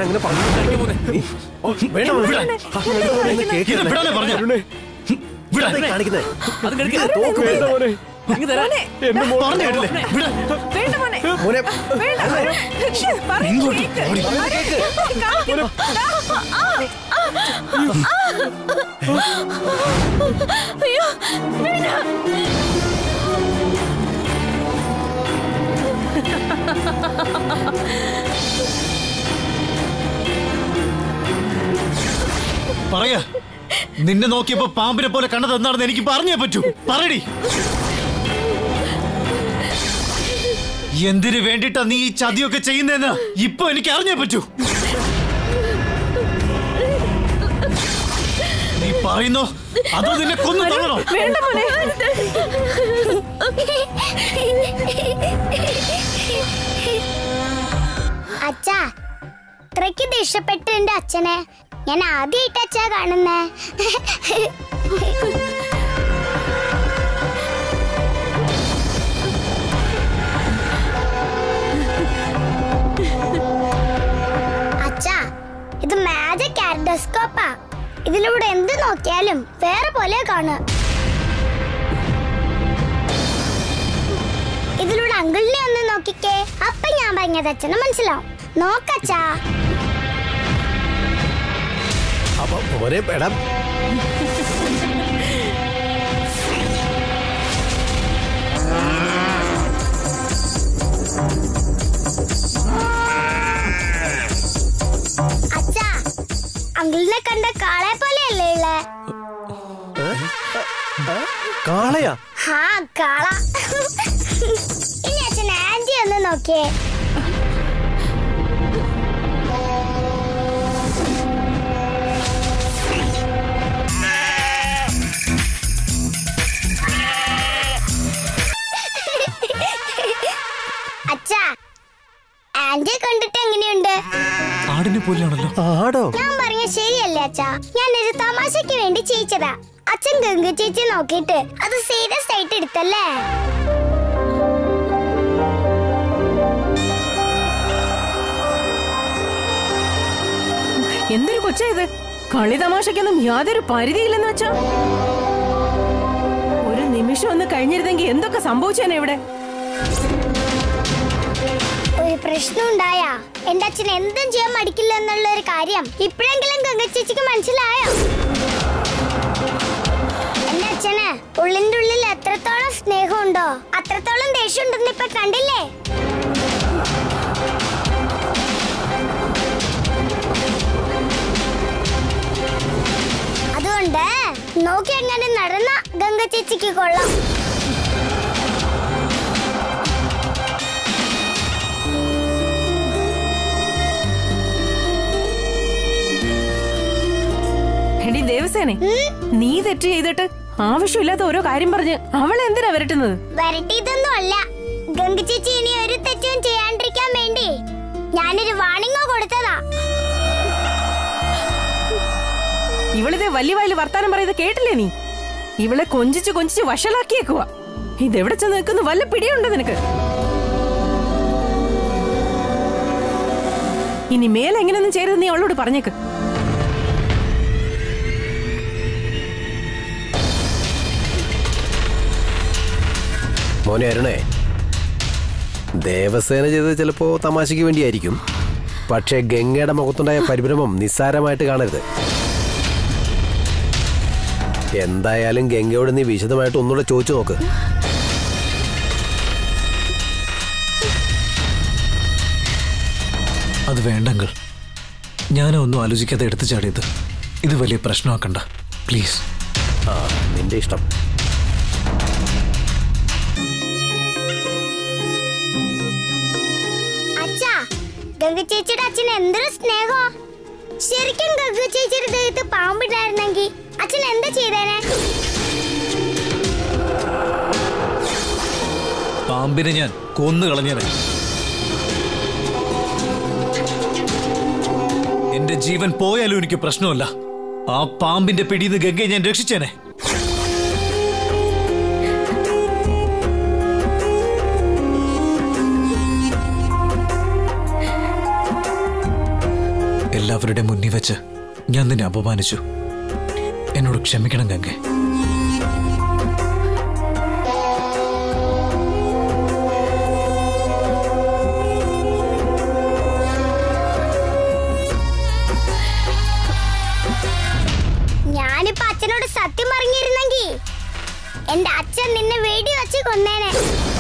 അങ്ങനെ പറഞ്ഞു നീ- ഓ, വേണ്ട മോനെ. ആ, വേണ്ട മോനെ, ഒന്ന് കേക്ക് ഇത് വിടാനേ പറഞ്ഞെ. അരുണേ, വിടാൻ എന്താ ഈ കാണിക്കുന്നെ? അത് കഴിക്ക്. തോക്ക് വേണ്ട മോനെ. എന്റെ മോനെ. പറഞ്ഞു കേട്ടില്ലേ വിടാൻ വേണ്ട മോനെ മോനെ, വേണ്ട ശ്ശേ, പറയ് ഇങ്ങോട്ട് കേക്ക്. ഓടി. കാണിക്ക്. അയ്യോ വേണ്ട പറയാ നിന്നെ നോക്കിയപ്പോ പാമ്പിനെ പോലെ കണ്ടത് എന്താണെന്ന് എനിക്ക് പറഞ്ഞേ പറ്റൂ പറയടി എന്തിനു വേണ്ടിട്ടാ നീ ഈ ചതിയൊക്കെ ചെയ്യുന്നതെന്ന് ഇപ്പൊ എനിക്ക് അറിഞ്ഞേ പറ്റൂ നീ പറയുന്നോ അതോ നിന്നെ കൊന്നു തള്ളണോ വേണ്ട മോനെ അച്ഛാ ഇത്രയ്ക്ക് ദേഷ്യപ്പെട്ട് എന്റെ അച്ഛനെ ഞാൻ ആദ്യമായിട്ട് അച്ഛാ കാണുന്നേ അച്ഛാ ഇത് മാജിക് കാരഡോസ്കോപ്പാ ഇതിലൂടെ എന്ത് നോക്കിയാലും വേറെ പോലെ കാണുക ഇതിലൂടെ അങ്കിളിനെ ഒന്ന് നോക്കിക്കേ അപ്പൊ ഞാൻ പറഞ്ഞത് അച്ഛന് മനസ്സിലാവും നോക്കച്ചാ അപ്പൊ മോനെ എടാ അച്ഛാ അങ്കിളിനെ കണ്ട കാളെ പോലെയല്ലേ ഉള്ളേ കാളയാ ഹാ കാള ഇനി അച്ഛൻ ആന്റി ഒന്ന് നോക്കിയേ അച്ഛാ ആന്റിയെ കണ്ടിട്ട് എങ്ങനെയുണ്ട് ആടിനെ പോലെയാണല്ലോ ആടോ ഞാൻ പറഞ്ഞ ശരിയല്ലേ അച്ഛാ ഞാനൊരു തമാശക്ക് വേണ്ടി ചെയ്യിച്ചതാ അച്ഛൻ ഗംഗ ചേച്ചി നോക്കിയിട്ട് അത് സീരിയസ് ആയിട്ട് എടുത്തല്ലേ എന്തൊരു കൊച്ചാ ഇത് കളി തമാശക്കൊന്നും യാതൊരു പരിധിയില്ലെന്ന് വെച്ചാ ഒരു നിമിഷം ഒന്ന് കഴിഞ്ഞിരുന്നെങ്കിൽ എന്തൊക്കെ സംഭവിച്ചേനെ ഇവിടെ ഒരു പ്രശ്നം ഉണ്ടായാ എന്റെ അച്ഛൻ എന്തും ചെയ്യാൻ മടിക്കില്ല എന്നുള്ള ഒരു കാര്യം ഇപ്പോഴെങ്കിലും ഗംഗ ചേച്ചിക്ക് മനസ്സിലായോ എന്റെ അച്ഛന് ഉള്ളിന്റെ ഉള്ളിൽ എത്രത്തോളം സ്നേഹമുണ്ടോ അത്രത്തോളം ദേഷ്യം ഉണ്ടെന്ന് ഇപ്പൊ കണ്ടില്ലേ അതുകൊണ്ട് നോക്കി എങ്ങനെ നടന്ന ഗംഗ ചേച്ചിക്ക് കൊള്ളാം എടി ദേവസേനെ നീ തെറ്റ് ചെയ്തിട്ട് ആവശ്യമില്ലാത്ത ഓരോ കാര്യം പറഞ്ഞ് അവളെ എന്തിനാ വരട്ടുന്നത് വരട്ടിയതൊന്നും അല്ല ഗംഗ ചേച്ചി ഇനി ഒരു തെറ്റും ചെയ്യാണ്ടിരിക്കാൻ വേണ്ടി ഞാനൊരു വാണിങ്ങോ കൊടുത്തതാ ഇവളിതേ വലിയ വായിൽ വർത്താനം പറയുന്നത് കേട്ടില്ലേ നീ ഇവളെ കൊഞ്ചിച്ച് കൊഞ്ചിച്ച് വഷളാക്കിയേക്കുവാ ഇതെവിടെ ചെന്ന് നിൽക്കുന്നു വല്ല പിടിയുണ്ടോ നിനക്ക് ഇനി മേലെ എങ്ങനെയൊന്നും ചെയ്യരുത് നീ അവളോട് പറഞ്ഞേക്ക് മോനെ അരുണേ ദേവസേന ചെയ്തത് ചിലപ്പോ തമാശയ്ക്ക് വേണ്ടിയായിരിക്കും പക്ഷേ ഗംഗയുടെ മുഖത്തുണ്ടായ പരിഭ്രമം നിസ്സാരമായിട്ട് കാണരുത് എന്തായാലും ഗംഗയോട് നീ വിശദമായിട്ട് ഒന്നുകൂടെ ചോദിച്ചു നോക്ക് അത് വേണ്ടെങ്കിൽ ഞാനൊന്നും ആലോചിക്കാതെ എടുത്തു ചാടിയത് ഇത് വലിയ പ്രശ്നമാക്കണ്ട പ്ലീസ് ആ നിന്റെ ഇഷ്ടം അച്ഛാ ഗംഗ ചേച്ചിയുടെ അച്ഛൻ എന്തൊരു സ്നേഹോ ശരിക്കും ഗംഗ ചേച്ചിയുടെ ദേഹത്ത് പാമ്പിട്ടായിരുന്നെങ്കിൽ അച്ഛൻ എന്താ ചെയ്തേനെ പാമ്പിനെ ഞാൻ കൊന്നു കളഞ്ഞേനെ എന്റെ ജീവൻ പോയാലും എനിക്ക് പ്രശ്നമല്ല ആ പാമ്പിന്റെ പിടിയിൽ ഗംഗയെ ഞാൻ രക്ഷിച്ചേനെ എല്ലാവരുടെ മുന്നിൽ വെച്ച് ഞാൻ നിന്നെ അപമാനിച്ചു എന്നോട് ക്ഷമിക്കണം ഗംഗെ ഞാനിപ്പോ അച്ഛനോട് സത്യം പറഞ്ഞിരുന്നെങ്കി എന്റെ അച്ഛൻ നിന്നെ വെടി വെച്ച് കൊന്നേനെ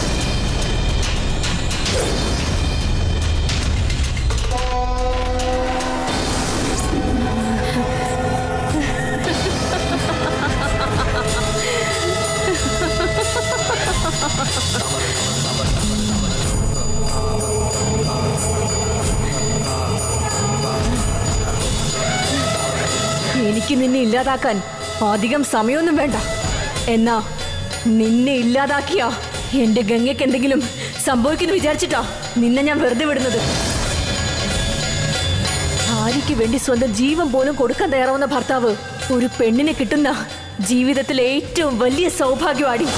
എനിക്ക് നിന്നെ ഇല്ലാതാക്കാൻ അധികം സമയമൊന്നും വേണ്ട എന്നാ നിന്നെ ഇല്ലാതാക്കിയ എന്റെ ഗംഗയ്ക്ക് എന്തെങ്കിലും സംഭവിക്കുന്നു വിചാരിച്ചിട്ടാ നിന്നെ ഞാൻ വെറുതെ വിടുന്നത് ഭാര്യയ്ക്ക് വേണ്ടി സ്വന്തം ജീവൻ പോലും കൊടുക്കാൻ തയ്യാറാവുന്ന ഭർത്താവ് ഒരു പെണ്ണിനെ കിട്ടുന്ന ജീവിതത്തിലെ ഏറ്റവും വലിയ സൗഭാഗ്യമാടി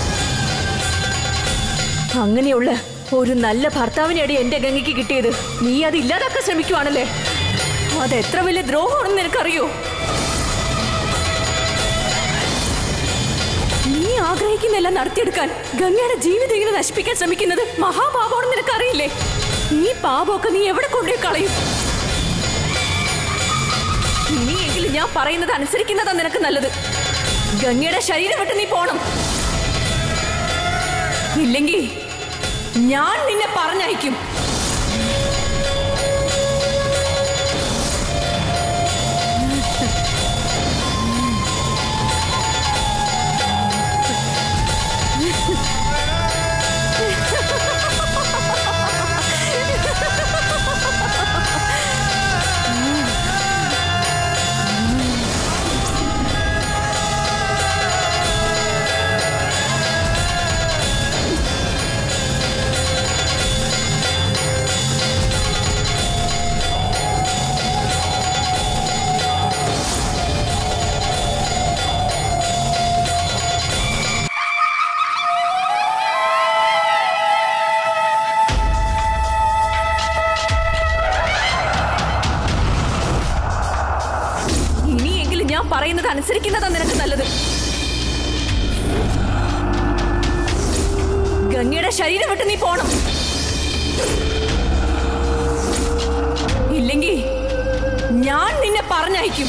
അങ്ങനെയുള്ള ഒരു നല്ല ഭർത്താവിനെയാണ് എന്റെ ഗംഗയ്ക്ക് കിട്ടിയത് നീ അത് ഇല്ലാതാക്കാൻ ശ്രമിക്കുവാണല്ലേ അത് എത്ര വലിയ ദ്രോഹമാണെന്ന് നിനക്കറിയോ നീ ആഗ്രഹിക്കുന്നെല്ലാം നടത്തിയെടുക്കാൻ ഗംഗയുടെ ജീവിതം ഇങ്ങനെ നശിപ്പിക്കാൻ ശ്രമിക്കുന്നത് മഹാപാപമാണെന്ന് നിനക്കറിയില്ലേ ഈ പാപമൊക്കെ നീ എവിടെ കൊണ്ടുപോയി കളയും ഇനിയെങ്കിലും ഞാൻ പറയുന്നത് അനുസരിക്കുന്നതാ നിനക്ക് നല്ലത് ഗംഗയുടെ ശരീരം വിട്ട് നീ പോണം ഇല്ലെങ്കിൽ ഞാൻ നിന്നെ പറഞ്ഞയക്കും ഇനിയെങ്കിലും ഞാൻ പറയുന്നത് അനുസരിക്കുന്നതാ നിനക്ക് നല്ലത് ഗംഗയുടെ ശരീരം വിട്ട് നീ പോണം ഇല്ലെങ്കിൽ ഞാൻ നിന്നെ പറഞ്ഞയക്കും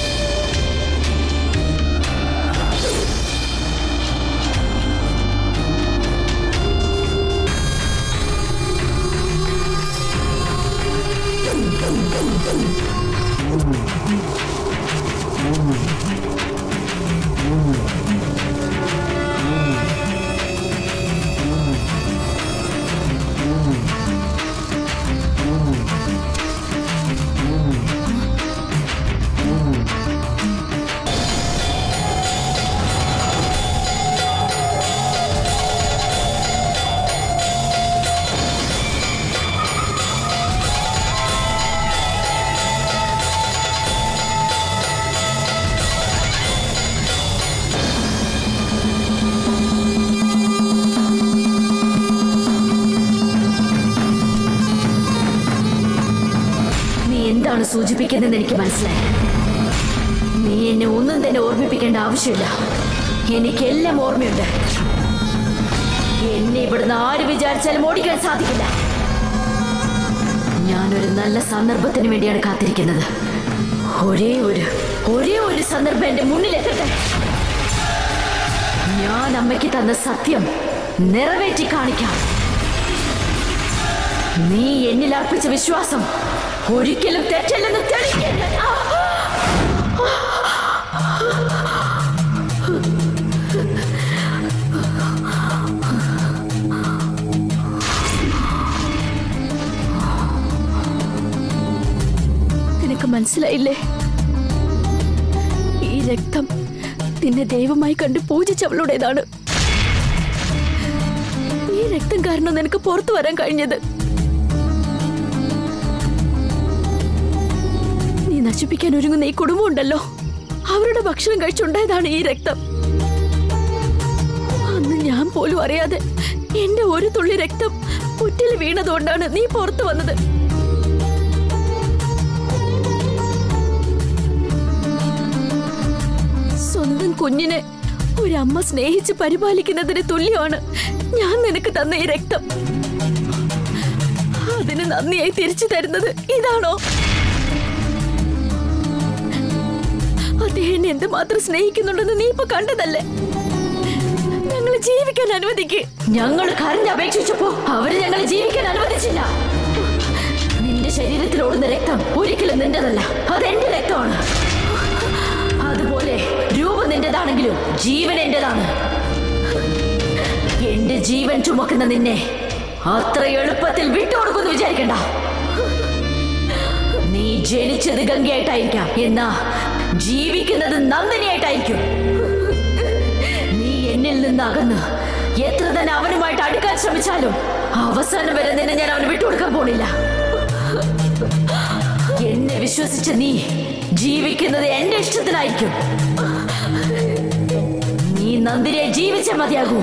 നീ എന്താണ് സൂചിപ്പിക്കുന്നതെന്ന് എനിക്ക് മനസ്സിലായി നീ എന്നെ ഒന്നും തന്നെ ഓർമ്മിപ്പിക്കേണ്ട ആവശ്യമില്ല എനിക്കെല്ലാം ഓർമ്മയുണ്ട് എന്നെ ഇവിടുന്ന് ആര് വിചാരിച്ചാലും ഓടിക്കാൻ സാധിക്കില്ല ഞാനൊരു നല്ല സന്ദർഭത്തിന് വേണ്ടിയാണ് കാത്തിരിക്കുന്നത് ഒരേ ഒരു ഒരേ ഒരു സന്ദർഭം എന്റെ മുന്നിലെത്തട്ടെ ഞാൻ അമ്മയ്ക്ക് തന്ന സത്യം നിറവേറ്റി കാണിക്കാം നീ എന്നിൽ അർപ്പിച്ച വിശ്വാസം ഒരിക്കലും തെറ്റല്ലെന്ന് തെളിയിക്കരുത്. ആ! നിനക്ക് മനസ്സിലായില്ലേ ഈ രക്തം നിന്നെ ദൈവമായി കണ്ട് പൂജിച്ചവളുടേതാണ് ഈ രക്തം കാരണം നിനക്ക് പുറത്തു വരാൻ കഴിഞ്ഞത് നീ നശിപ്പിക്കാൻ ഒരുങ്ങുന്ന ഈ കുടുംബം ഉണ്ടല്ലോ അവരുടെ ഭക്ഷണം കഴിച്ചുണ്ടായതാണ് ഈ രക്തം അന്ന് ഞാൻ പോലും അറിയാതെ എന്റെ ഒരു തുള്ളി രക്തം പുറ്റിൽ വീണതുകൊണ്ടാണ് നീ പുറത്തു വന്നത് സ്വന്തം കുഞ്ഞിനെ ഒരമ്മ സ്നേഹിച്ച് പരിപാലിക്കുന്നതിന് തുല്യമാണ് ഞാൻ നിനക്ക് തന്ന ഈ രക്തം അതിന് നന്ദിയായി തിരിച്ചു തരുന്നത് ഇതാണോ അദ്ദേഹം എന്നെ എന്തുമാത്രം സ്നേഹിക്കുന്നുണ്ടെന്ന് നീ ഇപ്പൊ കണ്ടതല്ലേ ഞങ്ങളെ ജീവിക്കാൻ അനുവദിക്ക് ഞങ്ങൾ കരഞ്ഞപേക്ഷിച്ചപ്പോ അവര് ഞങ്ങളെ ജീവിക്കാൻ അനുവദിച്ചില്ല നിന്റെ ശരീരത്തിൽ ഓടുന്ന രക്തം ഒരിക്കലും നിന്റേതല്ല അതെന്റെ രക്തമാണ് അതുപോലെ രൂപം നിന്റേതാണെങ്കിലും ജീവൻ എന്റേതാണ് എന്റെ ജീവൻ ചുമക്കുന്ന നിന്നെ അത്ര എളുപ്പത്തിൽ വിട്ടുകൊടുക്കുമെന്ന് വിചാരിക്കണ്ട നീ ജനിച്ചത് ഗംഗയായിട്ടായിരിക്കാം എന്നാ ജീവിക്കുന്നത് നന്ദിനിയായിട്ടായിരിക്കും നീ എന്നിൽ നിന്ന് അകന്ന് എത്ര തന്നെ അവനുമായിട്ട് അടുക്കാൻ ശ്രമിച്ചാലും അവസാനം വരെ നിന്നെ ഞാൻ അവന് വിട്ടുകൊടുക്കാൻ പോണില്ല എന്നെ വിശ്വസിച്ച നീ ജീവിക്കുന്നത് എന്റെ ഇഷ്ടത്തിനായിരിക്കും നീ നന്ദിനെ ജീവിച്ചേ മതിയാകൂ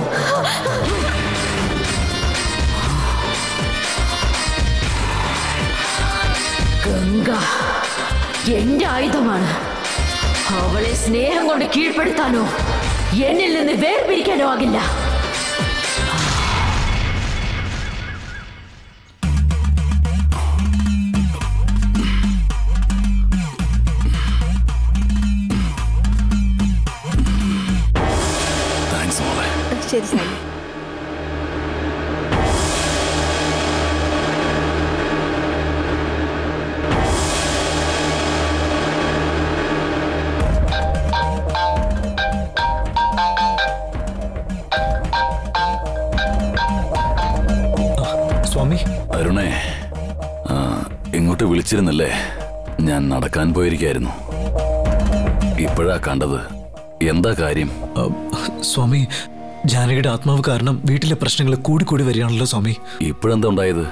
ഗംഗ എന്റെ ആയുധമാണ് അവളെ സ്നേഹം കൊണ്ട് കീഴ്പ്പെടുത്താനോ എന്നിൽ നിന്ന് വേർപിരിക്കാനോ ആകില്ല താങ്ക്സ് മോളെ ശരി സായി സ്വാമി അരുണേ ആ, ഇങ്ങോട്ട് വിളിച്ചിരുന്നല്ലേ ഞാൻ നടക്കാൻ പോയിരിക്കായിരുന്നു ഇപ്പോഴാ കണ്ടത് എന്താ കാര്യം ആ, സ്വാമി ജാനകിയുടെ ആത്മാവ് കാരണം വീട്ടിലെ പ്രശ്നങ്ങൾ കൂടിക്കൂടി വരികയാണല്ലോ സ്വാമി ഇപ്പോഴെന്താ ഉണ്ടായത്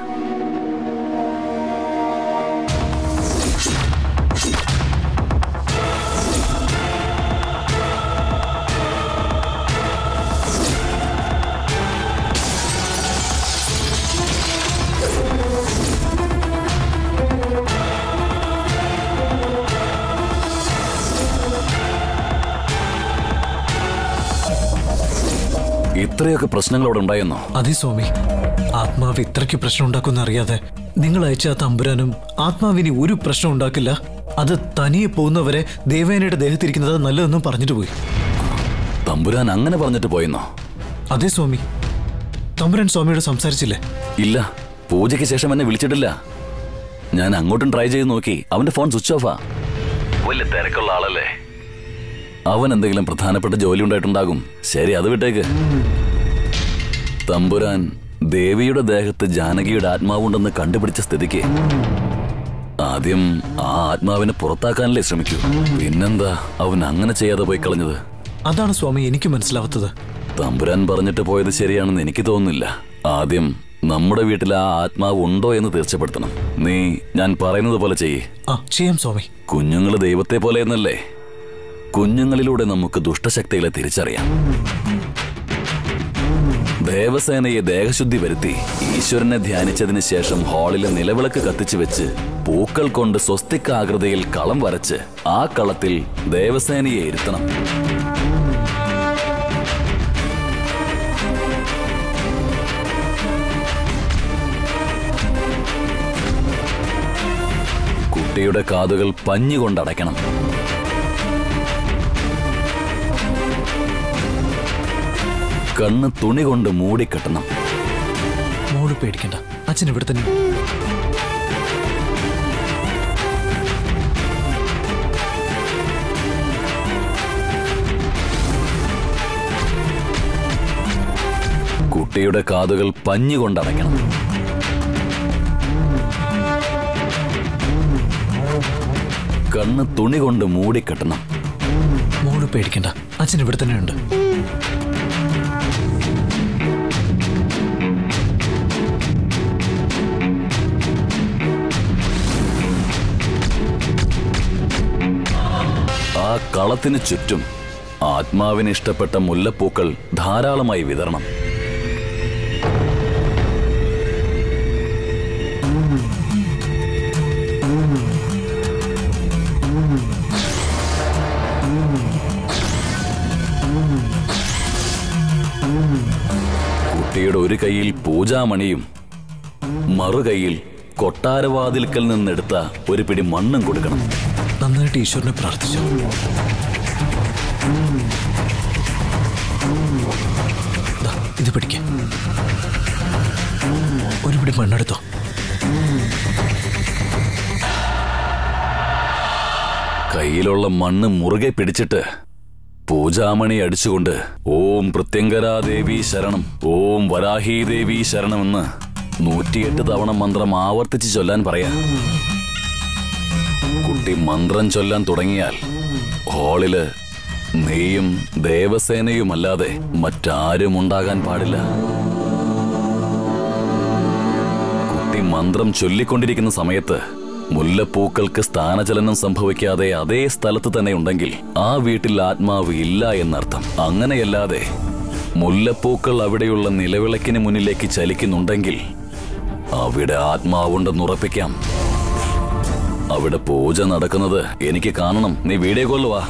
ഇത്രയൊക്കെ പ്രശ്നങ്ങൾ അവിടെ ഉണ്ടായെന്നോ അതെ സ്വാമി ആത്മാവ് ഇത്രയ്ക്ക് പ്രശ്നം ഉണ്ടാക്കുമെന്ന് അറിയാതെ നിങ്ങൾ അയച്ച ആ തമ്പുരാനും ആത്മാവിന് ഒരു പ്രശ്നം ഉണ്ടാക്കില്ല അത് തനിയെ പോകുന്നവരെ ദേവേനയുടെ ദേഹത്തിരിക്കുന്നത് നല്ലതെന്നും പറഞ്ഞിട്ട് പോയി തമ്പുരാൻ അങ്ങനെ പറഞ്ഞിട്ട് പോയെന്നോ അതെ സ്വാമി തമ്പുരാൻ സ്വാമിയോട് സംസാരിച്ചില്ലേ ഇല്ല പൂജയ്ക്ക് ശേഷം എന്നെ വിളിച്ചിട്ടില്ല ഞാൻ അങ്ങോട്ടും ട്രൈ ചെയ്ത് നോക്കി അവന്റെ ഫോൺ സ്വിച്ച് ഓഫാ വലിയ തിരക്കുള്ള ആളല്ലേ അവൻ എന്തെങ്കിലും പ്രധാനപ്പെട്ട ജോലി ഉണ്ടായിട്ടുണ്ടാകും ശരി അത് വിട്ടേക്ക് തമ്പുരാൻ ദേവിയുടെ ദേഹത്ത് ജാനകിയുടെ ആത്മാവുണ്ടെന്ന് കണ്ടുപിടിച്ച സ്ഥിതിക്ക് ആദ്യം ആ ആത്മാവിനെ പുറത്താക്കാനല്ലേ ശ്രമിക്കൂ പിന്നെന്താ അവൻ അങ്ങനെ ചെയ്യാതെ പോയി കളഞ്ഞത് അതാണ് സ്വാമി എനിക്ക് മനസ്സിലാവാത്തത് തമ്പുരാൻ പറഞ്ഞിട്ട് പോയത് ശരിയാണെന്ന് എനിക്ക് തോന്നുന്നില്ല ആദ്യം നമ്മുടെ വീട്ടിൽ ആ ആത്മാവ് ഉണ്ടോ എന്ന് തീർച്ചപ്പെടുത്തണം നീ ഞാൻ പറയുന്നത് പോലെ ചെയ്യേ ആ ചെയ്യാം സ്വാമി കുഞ്ഞുങ്ങൾ ദൈവത്തെ പോലെ എന്നല്ലേ കുഞ്ഞുങ്ങളിലൂടെ നമുക്ക് ദുഷ്ടശക്തികളെ തിരിച്ചറിയാം ദേവസേനയെ ദേഹശുദ്ധി വരുത്തി ഈശ്വരനെ ധ്യാനിച്ചതിന് ശേഷം ഹാളിലെ നിലവിളക്ക് കത്തിച്ചു വെച്ച് പൂക്കൾ കൊണ്ട് സ്വസ്തിക ആകൃതിയിൽ കളം വരച്ച് ആ കളത്തിൽ ദേവസേനയെ ഇരുത്തണം കുട്ടിയുടെ കാതുകൾ പഞ്ഞുകൊണ്ടടയ്ക്കണം കണ്ണ് തുണി കൊണ്ട് മൂടിക്കെട്ടണം മോള് പേടിക്കണ്ട അച്ഛൻ ഇവിടെ തന്നെ ഉണ്ട്. കുട്ടിയുടെ കാതുകൾ പഞ്ഞുകൊണ്ടടയ്ക്കണം കണ്ണ് തുണി കൊണ്ട് മൂടിക്കെട്ടണം മോള് പേടിക്കണ്ട അച്ഛൻ ഇവിടെ തന്നെ ഉണ്ട് ആ കളത്തിന് ചുറ്റും ആത്മാവിന് ഇഷ്ടപ്പെട്ട മുല്ലപ്പൂക്കൾ ധാരാളമായി വിതരണം അമ്മയുടെ ഒരു കൈയിൽ പൂജാമണിയും മറുകൈയിൽ കൊട്ടാരവാതിൽക്കൽ നിന്നെടുത്ത ഒരു പിടി മണ്ണും കൊടുക്കണം നന്നായിട്ട് ഈശ്വരനെ പ്രാർത്ഥിച്ചു ദാ, ഇത് പിടിക്ക ഒരു പിടി മണ്ണെടുത്തോ കയ്യിലുള്ള മണ്ണ് മുറുകെ പിടിച്ചിട്ട് പൂജാമണി അടിച്ചുകൊണ്ട് ഓം പ്രത്യങ്കരാ ദേവി ശരണം ഓം വരാഹി ദേവി ശരണമെന്ന് നൂറ്റിയെട്ട് തവണ മന്ത്രം ആവർത്തിച്ച് ചൊല്ലാൻ പറയാ കുട്ടി മന്ത്രം ചൊല്ലാൻ തുടങ്ങിയാൽ ഹാളില് നീയും ദേവസേനയുമല്ലാതെ മറ്റാരും ഉണ്ടാകാൻ പാടില്ല കുട്ടി മന്ത്രം ചൊല്ലിക്കൊണ്ടിരിക്കുന്ന സമയത്ത് മുല്ലപ്പൂക്കൾക്ക് സ്ഥാനചലനം സംഭവിക്കാതെ അതേ സ്ഥലത്ത് തന്നെ ഉണ്ടെങ്കിൽ ആ വീട്ടിൽ ആത്മാവ് ഇല്ല എന്നർത്ഥം അങ്ങനെയല്ലാതെ മുല്ലപ്പൂക്കൾ അവിടെയുള്ള നിലവിളക്കിന് മുന്നിലേക്ക് ചലിക്കുന്നുണ്ടെങ്കിൽ അവിടെ ആത്മാവുണ്ടെന്ന് ഉറപ്പിക്കാം അവിടെ പൂജ നടക്കുന്നത് എനിക്ക് കാണണം നീ വീഡിയോ കോളിൽ വാ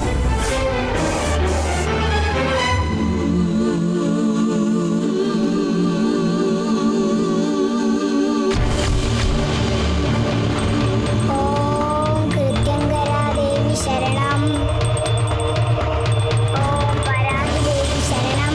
ഓം കൃത്യങ്കരാദേവി ശരണം ഓം വരാഹിദേവി ശരണം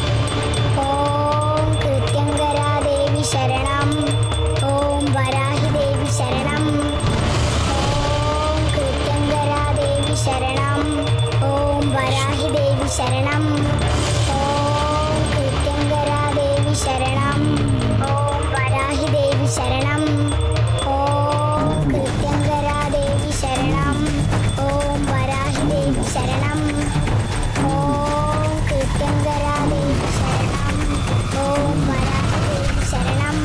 ഓം കൃത്യങ്കരാദേവി ശരണം ഓം വരാഹിദേവി ശരണം ഓം കൃത്യങ്കരാദേവി ശരണം ഓം വരാഹിദേവി ശരണം ഓം കൃത്യങ്കരാദേവി ശരണം ഓം വരാഹിദേവി ശരണം ഓം കൃത്യങ്കരാദേവി ശരണം ഓം വരാഹിദേവി ശരണം ഓം കൃത്യങ്കരാദേവി ശരണം ഓം വരാഹിദേവി ശരണം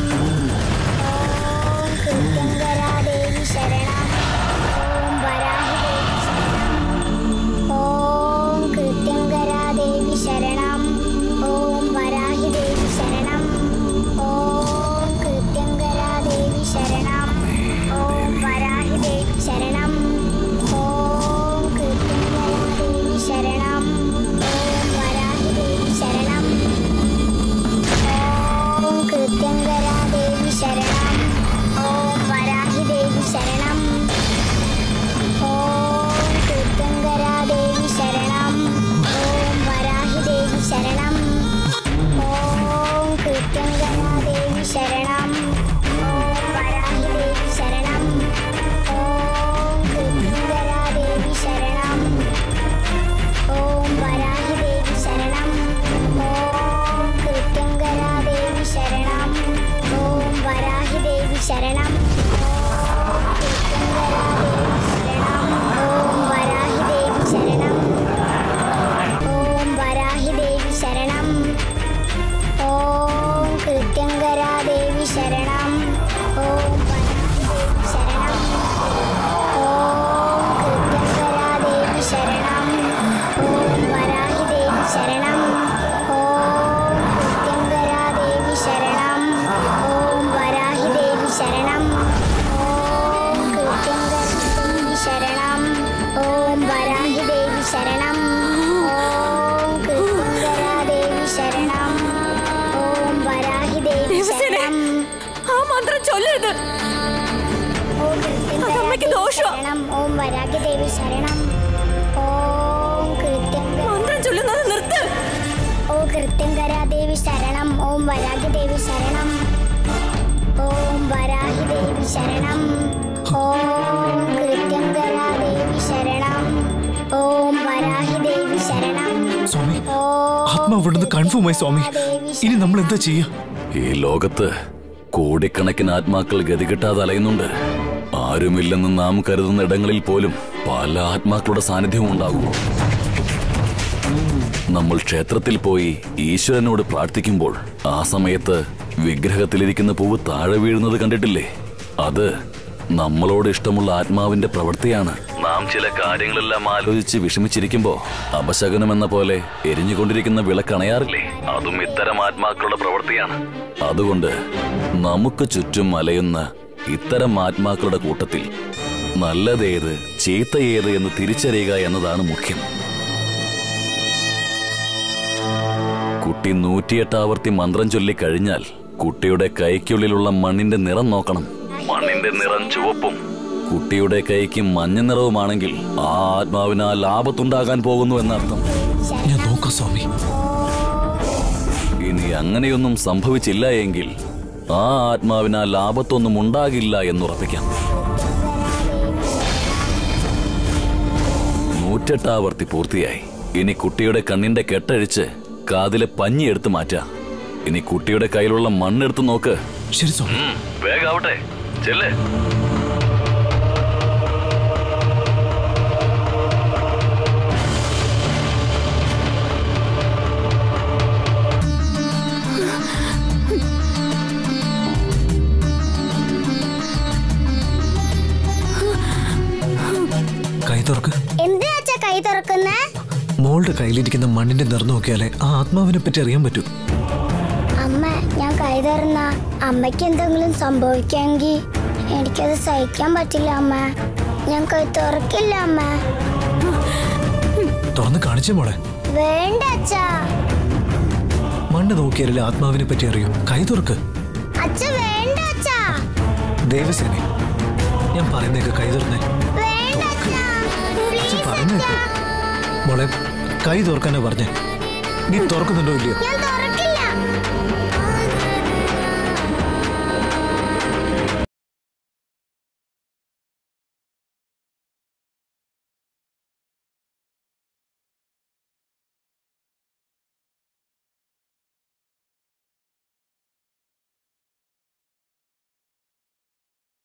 ഓം കൃത്യങ്കരാദേവി ശരണം ഓം വരാഹിദേവി ശരണം ഓം കൃത്യങ്കരാദേവി ശരണം ഓം വരാഹിദേവി ശരണം ഓം കൃത്യങ്കരാദേവി ശരണം ഓം വരാഹിദേവി ശരണം ഓം കൃത്യങ്കരാദേവി ശരണം ഓം വരാഹിദേവി ശരണം ഓം കൃത്യങ്കരാദേവി ശരണം ഓം വരാഹിദേവി ശരണം ഓം കൃത്യങ്കരാദേവി ശരണം ഓം വരാഹിദേവി ശരണം ഓം കൃത്യങ്കരാദേവി ശരണം ഓം വരാഹിദേവി ശരണം ഓം കൃത്യങ്കരാദേവി ശരണം ഓം വരാഹിദേവി ശരണം ഓം കൃത്യങ്കരാദേവി ശരണം ഓം വരാഹിദേവി ശരണം ഓം വരാഹിദേവി ശരണം ഓം കൃത്യങ്കരാദേവി ശരണം ഓം വരാഹിദേവി ശരണം ഓം കൃത്യങ്കരാദേവി ശരണം ഓം വരാഹിദേവി ശരണം ഓം കൃത്യങ്കരാദേവി ശരണം ഓം വരാഹിദേവി ശരണം ഓം കൃത്യങ്കരാദേവി ശരണം ഓം വരാഹിദേവി ശരണം ഓം കൃത്യങ്കരാദേവി ശരണം ഓം വരാഹിദേവി ദേവസേനേ, ശരണം ആ മന്ത്രം ചൊല്ലരുത് ഓം അതമ്മയ്ക്ക് ദോഷമാ. ശരണം ഓം വരാഹിദേവി ശരണം ഓം കൃത്യങ്കര മന്ത്രം ചൊല്ലുന്നത് നിർത്ത് ഓ കൃത്യങ്കരാദേവി ശരണം ഓം വരാഹിദേവി ശരണം ഓം വരാഹിദേവി ശരണം ഓം കൃത്യങ്കരാദേവി ശരണം ഓം വരാഹിദേവി ശരണം സ്വാമി ഓം ആത്മാവ് ഇവിടുന്ന് കൺഫേമായി സ്വാമി ഇനി നമ്മൾ എന്താ ചെയ്യാ ഈ ലോകത്ത് കോടിക്കണക്കിന് ആത്മാക്കൾ ഗതികിട്ടാതെ അലയുന്നുണ്ട് ആരുമില്ലെന്ന് നാം കരുതുന്ന ഇടങ്ങളിൽ പോലും പല ആത്മാക്കളുടെ സാന്നിധ്യവും ഉണ്ടാകും നമ്മൾ ക്ഷേത്രത്തിൽ പോയി ഈശ്വരനോട് പ്രാർത്ഥിക്കുമ്പോൾ ആ സമയത്ത് വിഗ്രഹത്തിലിരിക്കുന്ന പൂവ് താഴെ വീഴുന്നത് കണ്ടിട്ടില്ലേ അത് നമ്മളോട് ഇഷ്ടമുള്ള ആത്മാവിന്റെ പ്രവൃത്തിയാണ് നാം ചില കാര്യങ്ങളെല്ലാം ആലോചിച്ച് വിഷമിച്ചിരിക്കുമ്പോ അപശകനം എന്ന പോലെ എരിഞ്ഞുകൊണ്ടിരിക്കുന്ന വിളക്കണയാറില്ലേ അതും ഇത്തരം ആത്മാക്കളുടെ പ്രവൃത്തിയാണ് അതുകൊണ്ട് നമുക്ക് ചുറ്റും അലയുന്ന ഇത്തരം ആത്മാക്കളുടെ കൂട്ടത്തിൽ നല്ലതേത് ചീത്തയേത് എന്ന് തിരിച്ചറിയുക എന്നതാണ് മുഖ്യം കുട്ടി കുട്ടി നൂറ്റിയെട്ടാവർത്തി മന്ത്രം ചൊല്ലി കഴിഞ്ഞാൽ കുട്ടിയുടെ കൈക്കുള്ളിലുള്ള മണ്ണിന്റെ നിറം നോക്കണം മണ്ണിന്റെ നിറം ചുവപ്പും കുട്ടിയുടെ കൈക്ക് മഞ്ഞ നിറവുമാണെങ്കിൽ ആ ആത്മാവിനാൽ ആപത്തുണ്ടാകാൻ പോകുന്നു എന്നർത്ഥം ഞാൻ നോക്കാം സ്വാമി ഇനി അങ്ങനെയൊന്നും സംഭവിച്ചില്ല എങ്കിൽ ആ ആത്മാവിനാൽ ആപത്തൊന്നും ഉണ്ടാകില്ല എന്നുറപ്പിക്കാം നൂറ്റെട്ടാവർത്തി പൂർത്തിയായി ഇനി കുട്ടിയുടെ കണ്ണിന്റെ കെട്ടഴിച്ച് കാതിലെ പഞ്ഞി എടുത്ത് മാറ്റാം ഇനി കുട്ടിയുടെ കയ്യിലുള്ള മണ്ണെടുത്ത് നോക്ക് ശരി സ്വാമി വേഗാവട്ടെ ചെല്ലേ കൈ തുറക്ക് എന്തിനാ അച്ഛാ കൈ തുറക്കുന്നേ മോളുടെ കയ്യിലിരിക്കുന്ന മണ്ണിന്റെ നിറം നോക്കിയാലേ ആ ആത്മാവിനെ പറ്റി അറിയാൻ പറ്റൂ അമ്മ ഞാൻ കൈ തുറന്ന അമ്മയ്ക്ക് എന്തെങ്കിലും സംഭവിക്കാമെങ്കിൽ എനിക്കത് സഹിക്കാൻ പറ്റില്ല അമ്മ ഞാൻ കൈ തുറക്കില്ല അമ്മ തുറന്ന് കാണിച്ചേ മോളെ വേണ്ട അച്ഛാ മണ്ണ് നോക്കിയാലേ ആത്മാവിനെ പറ്റി അറിയൂ കൈ തുറക്ക് അച്ഛ വേണ്ട അച്ഛാ ദേവസേനെ ഞാൻ പറയുന്നേക്ക് കൈ തുറന്നേ വേണ്ട അച്ഛാ അച്ഛൻ പ്ലീസ് പറയുന്നേക്ക് അച്ഛാ മോളെ കൈ തുറക്കാനാ പറഞ്ഞേ നീ തുറക്കുന്നുണ്ടോ ഇല്ലയോ ഞാൻ